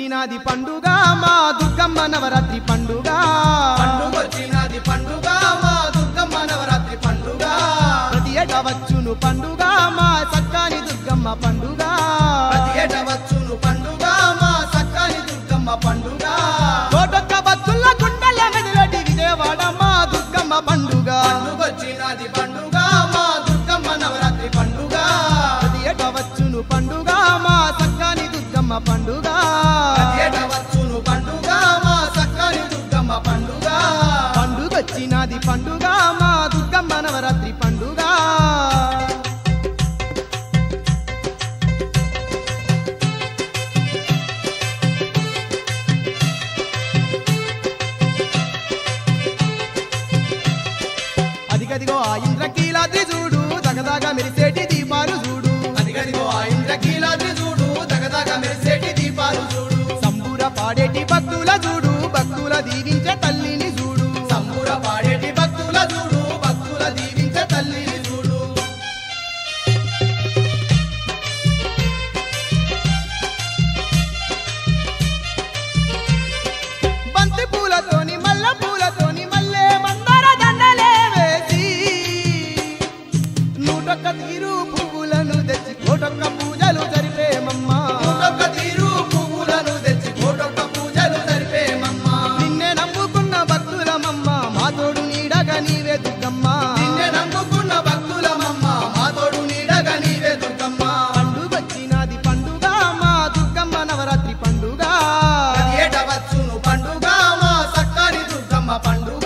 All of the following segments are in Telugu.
వచ్చినది పండుగ మా దుర్గమ్మ నవరాత్రి పండుగ పండుగొచ్చినది పండుగ మా దుర్గమ్మ నవరాత్రి పండుగ ప్రతి ఏటా వచ్చును పండుగ మా సక్కాని దుర్గమ్మ పండుగ ప్రతి ఏట వచ్చును పండుగ మా సక్కాని దుర్గమ్మ పండుగ కోటొక్క భక్తుల గుండెల మెదలటి విజయవాడ మా దుర్గమ్మ పండుగ పండుగొచ్చినది పండుగ మా దుర్గమ్మ నవరాత్రి పండుగ ప్రతి ఏటా వచ్చును పండుగ మా సక్కాని దుర్గమ్మ పండుగ ప్రతి ఏట వచ్చును పండుగ మా సక్కాని దుర్గమ్మ పండుగ పండుగొచ్చినది పండుగ మా దుర్గమ్మ నవరాత్రి పండుగ అదిగదిగో ఆ ఇంద్రకీలాద్రి చూడు దగదగ మెరిసేటి దీపాలు చూడు అదిగదిగో ఆ ఇంద్రకీలాద్రి చూడు దగదగ మెరిసేటి దీపాలు చూడు సంబూర పాడేటి భక్తుల చూడు భక్తుల దీవించే తల్లిని చూడు సంబుర పాడేటి భక్తుల చూడు భక్తుల దీవించే తల్లిని చూడు బంతి పూలతోని మల్ల పూలతోని మల్లె మందార దండలే వేసి నూటొక్క తీరు పువ్వులను తెచ్చి కోటొక్క పూజలు జరిపేమమ్మా కోటొక్క తీరు పువ్వులను తెచ్చి కోటొక్క పూజలు జరిపేమమ్మా నిన్నే నమ్ముకున్న భక్తులమమ్మ మా తోడు నీడగా నీవే దుర్గమ్మ నిన్నే నమ్ముకున్న భక్తులమమ్మ మా తోడు నీడగా నీవే దుర్గమ్మ పండుగొచ్చినది పండుగ మా దుర్గమ్మ నవరాత్రి పండుగ ప్రతి ఏట వచ్చును పండుగ మా సక్కాని దుర్గమ్మ పండుగ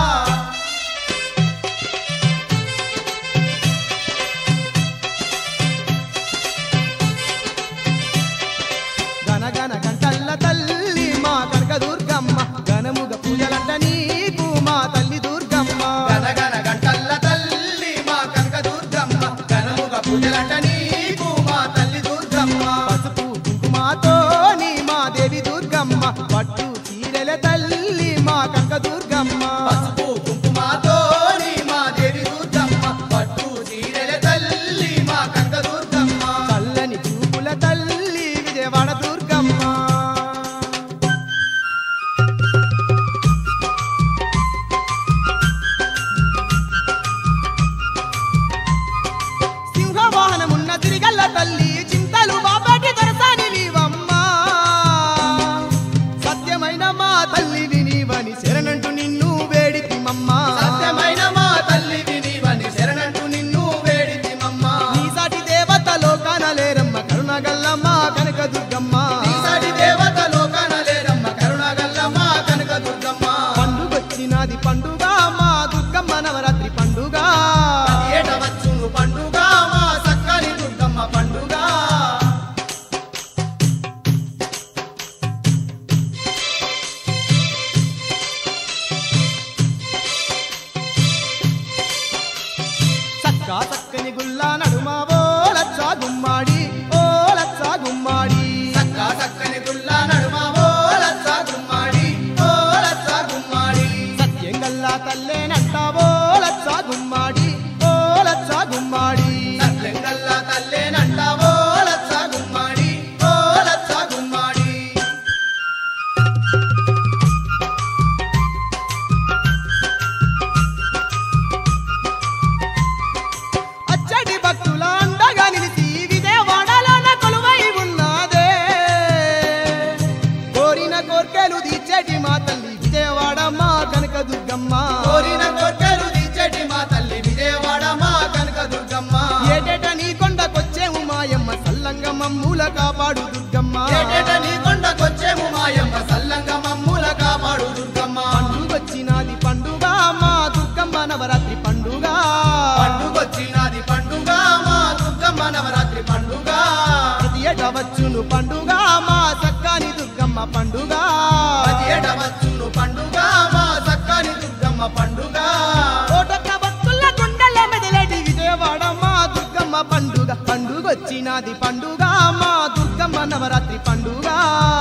గనగన గంటల్ల తల్లి మా కనక దుర్గమ్మ గనముగ పూజలంట నీకు మా తల్లి దుర్గమ్మ గనగన గంటల్ల తల్లి మా కనక దుర్గమ్మ గనముగ పూజలంట నీకు మా తల్లి దుర్గమ్మ పసుపు కుంకుమాతో నీ మా దేవి దుర్గమ్మ పట్టు చీరల తల్లి మా కనక దుర్గమ్మ పసుపు కుంకుమతో నీ మా దేవి దుర్గమ్మ పట్టు చీరెల తల్లి మా కనక దుర్గమ్మ చల్లని చూపుల తల్లి విజయవాడ దుర్గమ్మ సింహవాహనమున్న తిరిగల్ల తల్లి చింతలు బాబాటి దొరసాని నీవమ్మ సత్యమైన మా తల్లిని నీవని శరణంటూ నిన్ను వేడితిమమ్మ సత్యమైన మా తల్లి వినివని శరణంటూ నిన్ను వేడితిమమ్మ నీ సాటి దేవత లోకాన లేరమ్మ కరుణగల్లమ్మ కనక దుర్గమ్మ ఈసారి దేవత లోకాన లేరమ్మ కరుణగల్లమ్మ కనక దుర్గమ్మ పండుగొచ్చినది పండుగ మా దుర్గమ్మ నవరాత్రి పండుగ ఏట వచ్చును పండుగ మా సక్కని దుర్గమ్మ పండుగ చక్కా చక్కని గుల్లా నడుమ ఓ లచ్చా గుమ్మాడి ఓ లచ్చా గుమ్మాడి సక్క సక్కని గుల్ల నడుమ ఓ లచ్చ గుమ్మాడి ఓ లచ్చ గుమ్మాడి సత్యం గల్లా తల్లే నట్ట ఓ లచ్చా గుమ్మాడి ఓ లచ్చా గుమ్మాడి సత్యంగల్ల తల్లేనంట ఓ లచ్చ గుమ్మాడి ఓ లచ్చ గుమ్మాడి అచ్చటి భక్తుల అండగా నిలిచి విజయవాడలోన కొలువై ఉన్నదే కోరిన కోర్కెలు తీర్చేటి మా తల్లి విజయవాడ మా కనక దుర్గమ్మ కోరిన కోర్కెలు తీర్చేటి మా తల్లి విజయవాడ మా కనక దుర్గమ్మ ఏటేట నీ కొండకొచ్చేము మాయమ్మ సల్లంగ మమ్ముల కాపాడు దుర్గమ్మ ఏటేట నీ కొండకొచ్చేము మాయమ్మ సల్లంగా మమ్ముల కాపాడు దుర్గమ్మ పండుగొచ్చినది పండుగ మా దుర్గమ్మ నవరాత్రి పండుగ పండుగొచ్చినది పండుగ మా దుర్గమ్మ నవరాత్రి పండుగ ప్రతి ఏటా వచ్చును పండుగ మా సక్కాని దుర్గమ్మ పండుగ ప్రతి ఏట వచ్చును పండుగ మా సక్కని దుర్గమ్మ పండుగ కోటొక్క భక్తుల గుండెల మెదలటి విజయవాడ మా దుర్గమ్మ పండుగ పండుగొచ్చినది పండుగ మా దుర్గమ్మ నవరాత్రి పండుగ